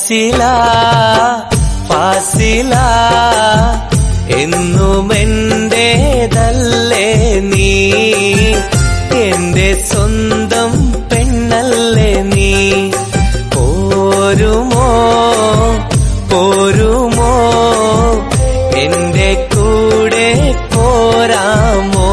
ഫാസില ഫാസില എന്നും എന്റേതല്ലേ നീ എന്റെ സ്വന്തം പെണ്ണല്ലേ നീ പോരുമോ പോരുമോ എന്റെ കൂടെ പോരാമോ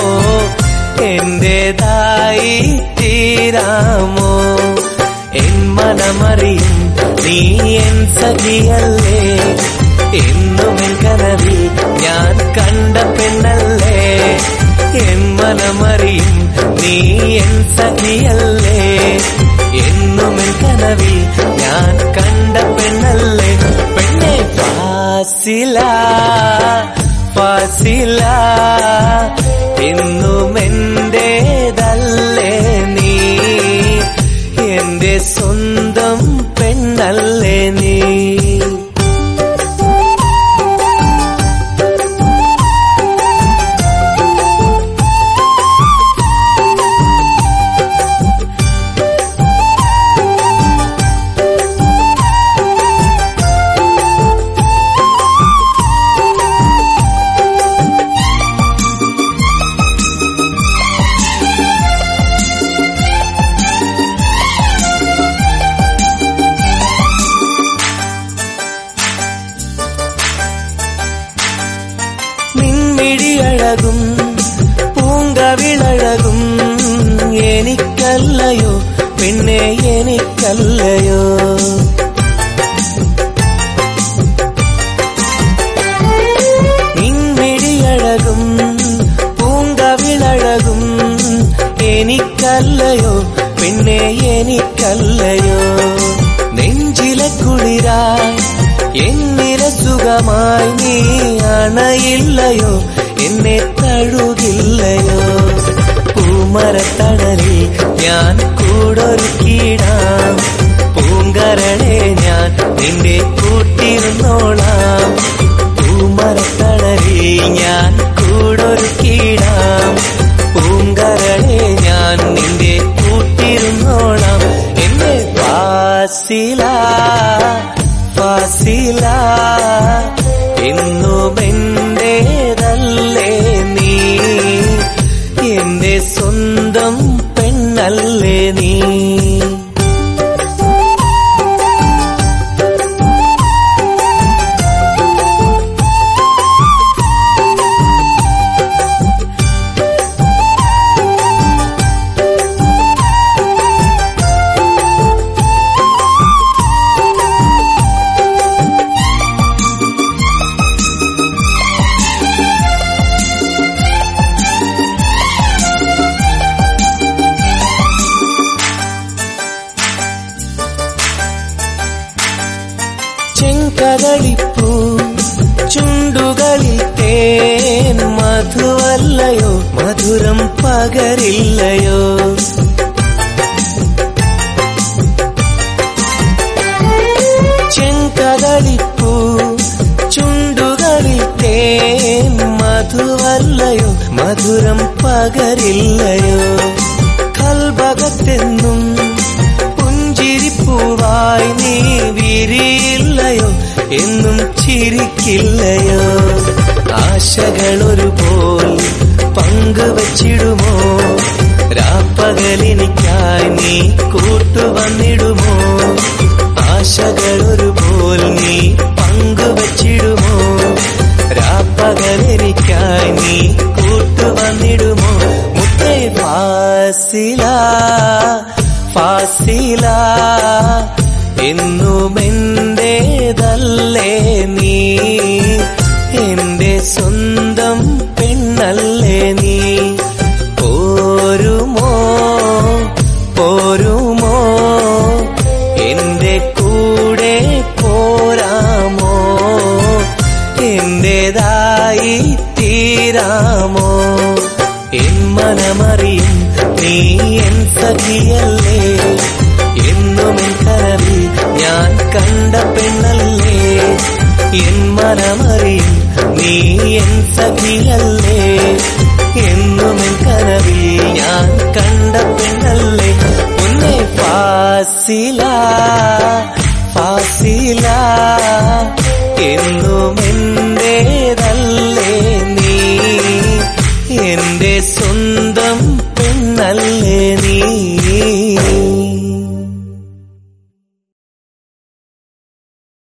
എന്റേതായി തീരാമോ എൻ മനമറിയും നീ എൻ സഖിയല്ലേ എന്നും എൻ കനവിൽ ഞാൻ കണ്ട പെണ്ണല്ലേ എൻ മനമറിയും നീ എൻ സഖിയല്ലേ എന്നും എൻ കനവിൽ ഞാൻ കണ്ട പെണ്ണല്ലേ പെണ്ണെ ഫാസില ഫാസില എന്നും എന്റേതല്ലേ നീ എന്റെ സ്വന്തം പെണ്ണല്ലേ നീ നിൻമിഴിയഴകും പൂങ്കവിളഴകും എനിക്കല്ലയോ പിന്നെ എനിക്കല്ലയോ നിൻമിഴിയഴകും പൂങ്കവിളഴകും എനിക്കല്ലയോ പിന്നെ എനിക്കല്ലയോ നെഞ്ചിലെ കുളിരായി എന്നില സുഖമായി നീ അണയില്ലയോ എന്നെ തഴുകില്ലയോ പൂമരത്തണലിൽ ഞാൻ കൂടൊരുക്കിടാം പൂങ്കരണേ ഞാൻ നിന്റെ കൂട്ടിരുന്നോളാം പൂമരത്തണലിൽ ഞാൻ കൂടൊരുക്കിടാം പൂങ്കരണേ ഞാൻ നിന്റെ കൂട്ടിരുന്നോളാം എന്നെ ഫാസില ഫാസില എന്നും എന്റേതല്ലേ നീ എന്റെ സ്വന്തം പെണ്ണല്ലേ നീ ചെങ്കതളിപ്പൂ ചുണ്ടുകളിൽ തേൻ മധുവല്ലയോ മധുരം പകരില്ലയോ ചെങ്കതളിപ്പൂ ചുണ്ടുകളിൽ തേൻ മധുവല്ലയോ മധുരം പകരില്ലയോ കൽഭകത്തെന്നും പുഞ്ചിരിപ്പൂവായി നീ വിരിയില്ലയോ എന്നും ചിരിക്കില്ലയോ ആശകളൊരുപോൽ പങ്കുവച്ചിടുമോ രാപ്പകലിനിക്കായി നീ കൂട്ടുവന്നിടുമോ ആശകളൊരുപോൽ നീ പങ്കുവച്ചിടുമോ രാപ്പകലിനിക്കായി നീ കൂട്ടുവന്നിടുമോ മുത്തേ ഫാസില ഫാസില എന്നും എന്റേതല്ലേ നീ എന്റെ സ്വന്തം പെണ്ണല്ലേ നീ പോരുമോ പോരുമോ എന്റെ കൂടെ പോരാമോ എന്റേതായി തീരാമോ എൻ മനമറിയും നീ എൻ സഖിയല്ലേ എന്നും എൻ കനവിൽ ഞാൻ കണ്ട പെണ്ണല്ലേ എൻ മനമറിയും നീ എൻ സഖിയല്ലേ എന്നും എൻ കനവിൽ ഞാൻ കണ്ട പെണ്ണല്ലേ ഒന്നേ ഫാസില ഫാസില എന്നും എൻ